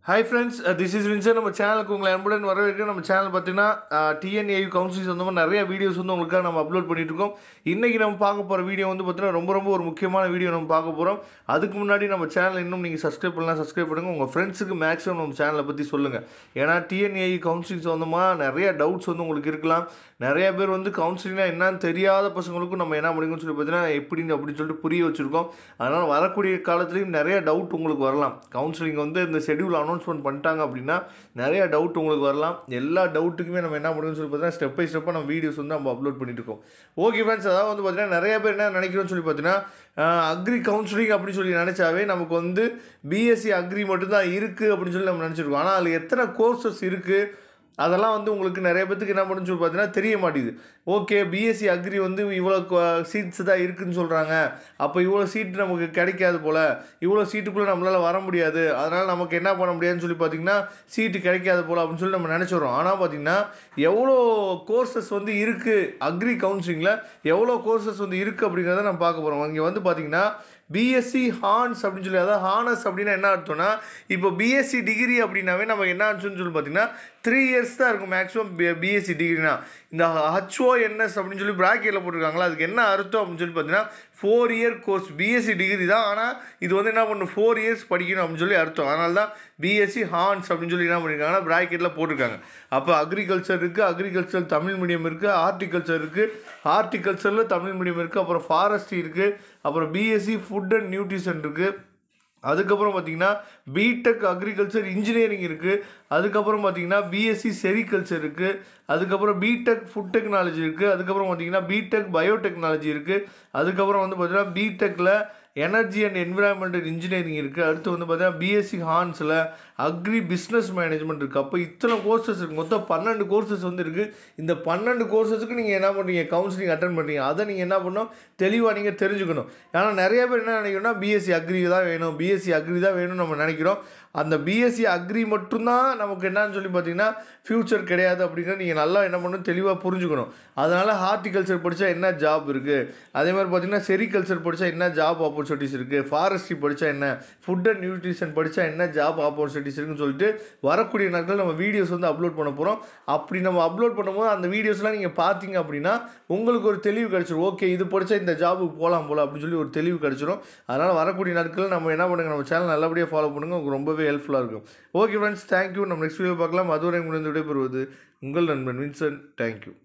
hi friends this is வின்சர் நம்ம சேனலுக்கு உங்களை அன்புடன் வரவேற்க நம்ம சேனல் பார்த்தீங்கன்னா டிஎன்ஏயு கவுன்சிலிங் சொந்தமாக நிறைய வீடியோஸ் வந்து உங்களுக்காக நம்ம அப்லோட் பண்ணிட்டு இருக்கோம் இன்றைக்கி நம்ம பார்க்க போகிற வீடியோ வந்து பார்த்தீங்கன்னா ரொம்ப ரொம்ப ஒரு முக்கியமான வீடியோ நம்ம பார்க்க போகிறோம் அதுக்கு முன்னாடி நம்ம சேனல் இன்னும் நீங்கள் சப்ஸ்கிரைப் பண்ணலாம் சப்ஸ்கிரைப் பண்ணுங்கள் உங்கள் ஃப்ரெண்ட்ஸுக்கு மேக்ஸிமம் நம்ம சேனலை பற்றி சொல்லுங்கள் ஏன்னா டிஎன்ஏயு கவுன்சிலிங் சொந்தமாக நிறைய டவுட்ஸ் வந்து உங்களுக்கு இருக்கலாம் நிறைய பேர் வந்து கவுன்சிலிங்னா என்னன்னு தெரியாத பசங்களுக்கும் நம்ம என்ன பண்ணிக்கணும்னு சொல்லி பார்த்தீங்கன்னா எப்படின்னு அப்படின்னு சொல்லிட்டு புரிய வச்சுருக்கோம் அதனால் வரக்கூடிய காலத்துலேயும் நிறைய டவுட் உங்களுக்கு வரலாம் கவுன்சிலிங் வந்து இந்த ஷெடியூல் அனௌன்ஸ்மெண்ட் பண்ணிட்டாங்க அப்படின்னா நிறைய டவுட் உங்களுக்கு வரலாம் எல்லா டவுட்டுக்குமே நம்ம என்ன பண்ணுறோம்னு சொல்லி பார்த்தீங்கன்னா ஸ்டெப் பை ஸ்டெப்பாக நம்ம வீடியோஸ் வந்து நம்ம அப்லோட் பண்ணிட்டு இருக்கோம் ஓகே ஃப்ரெண்ட்ஸ் அதாவது வந்து பார்த்தீங்கன்னா நிறைய பேர் என்ன நினைக்கிறோம்னு சொல்லி பார்த்தீங்கன்னா அக்ரி கவுன்சிலிங் அப்படின்னு சொல்லி நினச்சாவே நமக்கு வந்து பிஎஸ்சி அக்ரி மட்டும்தான் இருக்குது அப்படின்னு சொல்லி நம்ம நினச்சிருக்கோம் ஆனால் அதில் எத்தனை கோர்சஸ் இருக்குது அதெல்லாம் வந்து உங்களுக்கு நிறைய பேத்துக்கு என்ன பண்ணுன்னு சொல்லி பார்த்தீங்கன்னா தெரிய மாட்டேங்குது ஓகே பிஎஸ்சி அக்ரி வந்து இவ்வளோ சீட்ஸ் தான் இருக்குதுன்னு சொல்கிறாங்க அப்போ இவ்வளோ சீட் நமக்கு கிடைக்காது போல் இவ்வளோ சீட்டுக்குள்ளே நம்மளால் வர முடியாது அதனால் நமக்கு என்ன பண்ண முடியாதுன்னு சொல்லி பார்த்தீங்கன்னா சீட்டு கிடைக்காது போல் அப்படின்னு சொல்லி நம்ம நினச்சிடுறோம் ஆனால் பார்த்தீங்கன்னா எவ்வளோ கோர்சஸ் வந்து இருக்குது அக்ரி கவுன்சிலிங்கில் எவ்வளோ கோர்சஸ் வந்து இருக்குது அப்படிங்கிறத நம்ம பார்க்க போகிறோம் இங்கே வந்து பார்த்தீங்கன்னா பிஎஸ்சி ஹார்ன்ஸ் அப்படின்னு சொல்லி அதாவது ஹானஸ் அப்படின்னா என்ன அர்த்தம்னா இப்போ பிஎஸ்சி டிகிரி அப்படின்னாவே நம்ம என்ன அர்த்தம்னு சொல்லி பார்த்தீங்கன்னா த்ரீ இயர்ஸ் தான் இருக்கும் மேக்ஸிமம் பிஎஸ்சி டிகிரினா இந்த ஹச்ஓஎன்எஸ் அப்படின்னு சொல்லி ப்ராக்கெட்டில் போட்டிருக்காங்களா அதுக்கு என்ன அர்த்தம் அப்படின்னு சொல்லி பார்த்தீங்கன்னா four year course BSc degree தான் ஆனால் இது வந்து என்ன பண்ணணும் ஃபோர் இயர்ஸ் படிக்கணும் அப்படின்னு சொல்லி அர்த்தம் அதனால தான் பிஎஸ்சி ஹார்ன்ஸ் அப்படின்னு சொல்லி என்ன பண்ணியிருக்காங்கன்னா ப்ராக்கெட்டில் போட்டிருக்காங்க அப்போ அக்ரிகல்ச்சர் இருக்குது அக்ரிகல்ச்சர் தமிழ் மீடியம் இருக்குது ஹார்டிகல்ச்சர் இருக்குது ஹார்டிகல்ச்சரில் தமிழ் மீடியம் இருக்குது அப்புறம் ஃபாரஸ்ட்ரி இருக்குது அப்புறம் பிஎஸ்சி ஃபுட் அண்ட் நியூட்ரிஷன் இருக்குது அதுக்கப்புறம் பார்த்தீங்கன்னா பிடெக் அக்ரிகல்ச்சர் இன்ஜினியரிங் இருக்குது அதுக்கப்புறம் பார்த்தீங்கன்னா பிஎஸ்சி செரிகல்ச்சர் இருக்குது அதுக்கப்புறம் பிடெக் ஃபுட் டெக்னாலஜி இருக்குது அதுக்கப்புறம் பார்த்தீங்கன்னா பிடெக் பயோடெக்னாலஜி இருக்குது அதுக்கப்புறம் வந்து பார்த்தீங்கன்னா பிடெக்கில் எனர்ஜி அண்ட் என்விரான்மெண்டல் இன்ஜினியரிங் இருக்குது அடுத்து வந்து பார்த்தீங்கன்னா பிஎஸ்சி ஹார்ன்ஸில் அக்ரி பிஸ்னஸ் மேனேஜ்மெண்ட் இருக்குது அப்போ இத்தனை கோர்சஸ் இருக்குது மொத்தம் பன்னெண்டு கோர்சஸ் வந்து இருக்குது இந்த பன்னெண்டு கோர்சஸுக்கு நீங்கள் என்ன பண்ணுறீங்க கவுன்சிலிங் அட்டன் பண்ணுறீங்க அதை நீங்கள் என்ன பண்ணணும் தெளிவாக நீங்கள் தெரிஞ்சுக்கணும் ஏன்னா நிறைய பேர் என்ன நினைக்கணும்னா பிஎஸ்சி அக்ரி தான் வேணும் பிஎஸ்சி அக்ரி தான் வேணும்னு நம்ம நினைக்கிறோம் அந்த பிஎஸ்சி அக்ரி மட்டும்தான் நமக்கு என்னன்னு சொல்லி பார்த்தீங்கன்னா ஃப்யூச்சர் கிடையாது அப்படிங்கிறத நீங்கள் நல்லா என்ன பண்ணணும் தெளிவாக புரிஞ்சுக்கணும் அதனால் ஹார்டிகல்ச்சர் படித்தா என்ன ஜாப் இருக்குது அதே மாதிரி பார்த்தீங்கன்னா செரிகல்ச்சர் படித்தா என்ன ஜாப் ஆப்பர்ச்சுனிட்டிஸ் இருக்குது ஃபாரஸ்ட்ரி படித்தா என்ன ஃபுட் அண்ட் நியூட்ரிஷன் படித்தா என்ன ஜாப் ஆப்பர்ச்சுனிட்டிஸ் இருக்குன்னு சொல்லிட்டு வரக்கூடிய நாட்கள் நம்ம வீடியோஸ் வந்து அப்லோட் பண்ண போகிறோம் அப்படி நம்ம அப்லோட் பண்ணும்போது அந்த வீடியோஸ்லாம் நீங்கள் பார்த்தீங்க அப்படின்னா உங்களுக்கு ஒரு தெளிவு கிடச்சிரும் ஓகே இது படித்தா இந்த ஜாபுக்கு போகலாம் போல அப்படின்னு சொல்லி ஒரு தெளிவு கிடச்சிரும் அதனால் வரக்கூடிய நாட்களில் நம்ம என்ன பண்ணுங்கள் நம்ம சேனல் நல்லபடியாக ஃபாலோ பண்ணுங்கள் உங்களுக்கு ரொம்பவே ஹெல்ப்ஃபுல்லாக இருக்கும் ஓகே ஃப்ரெண்ட்ஸ் தேங்க்யூ நம்ம நெக்ஸ்ட் வீடியோ பார்க்கலாம் அதுவரை முடிந்து விடைபெறுவது உங்கள் நண்பன் வின்சன் தேங்க்யூ